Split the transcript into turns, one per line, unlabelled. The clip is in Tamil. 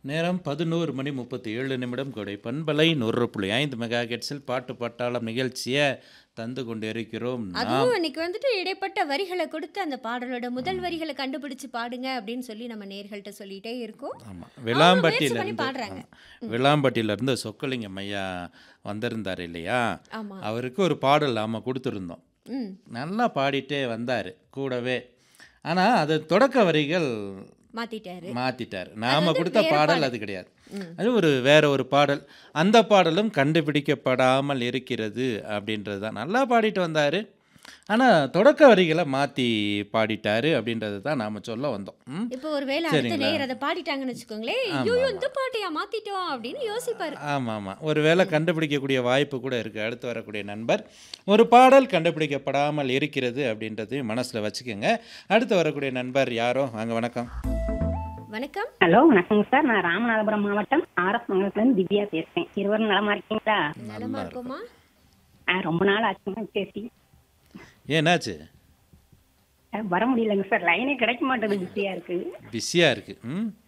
நேரம் பதினோரு மணி முப்பத்தி ஏழு நிமிடம் கொடை பண்பலை நூறு புள்ளி ஐந்து மெகா ஹெர்ட்ஸில் பாட்டு பட்டாளம் நிகழ்ச்சியை தந்து கொண்டு இருக்கிறோம் நாம்
அதுவும் இன்னைக்கு வந்துட்டு இடைப்பட்ட வரிகளை கொடுத்து அந்த பாடலோட முதல் வரிகளை கண்டுபிடிச்சு பாடுங்க அப்படின்னு சொல்லி நம்ம நேர்கள்ட்ட சொல்லிட்டே இருக்கோம்
ஆமாம்
பண்ணி
விளாம்பட்டியிலேருந்து
பாடுறாங்க.
விளாம்பட்டியிலேருந்து சொக்கலிங்கம் ஐயா வந்திருந்தார் இல்லையா
ஆமா
அவருக்கு ஒரு பாடல் நாம் கொடுத்துருந்தோம்
ம்
நல்லா பாடிட்டே வந்தார் கூடவே ஆனால் அது தொடக்க வரிகள்
மாத்திட்டாரு
மாத்திட்டார் நாம
வந்து
கொடுத்த
வேற
பாடல்
பாடல்.
அது கிடையாது
ம்.
அது ஒரு வேற ஒரு பாடல் அந்த பாடலும் கண்டுபிடிக்கப்படாமல் இருக்கிறது அப்படின்றது தான் நல்லா பாடிட்டு வந்தார் ஆனால் தொடக்க வரிகளை மாற்றி பாடிட்டாரு அப்படின்றது தான் நாம் சொல்ல வந்தோம் ம்?
இப்போ ஒரு வேளை அடுத்த
சரிங்களா?
நேயர் அதை பாடிட்டாங்கன்னு வச்சுக்கோங்களேன் ஐயோ இந்த பாட்டையா மாத்திட்டோம் அப்படின்னு யோசிப்பாரு
ஆமாம் ஆமாம் ஒரு வேளை கண்டுபிடிக்கக்கூடிய வாய்ப்பு கூட இருக்குது அடுத்து வரக்கூடிய நண்பர் ஒரு பாடல் கண்டுபிடிக்கப்படாமல் இருக்கிறது அப்படின்றது மனசில் வச்சுக்கோங்க அடுத்து வரக்கூடிய நண்பர் யாரோ வாங்க வணக்கம்
வணக்கம்
ஹலோ வணக்கங்க சார் நான் ராமநாதபுரம் மாவட்டம் ஆர்எஸ் மங்கலத்துலேருந்து திவ்யா பேசுறேன் இருவரும் நலமா இருக்கீங்களா
நலமா இருக்குமா
ஆ, ரொம்ப நாள் ஆச்சுங்க பேசி
ஏன்னாச்சு
ஆ, வர முடியலங்க சார் லைனே கிடைக்க மாட்டேங்குது பிஸியா இருக்கு
பிஸியாக இருக்குது ம்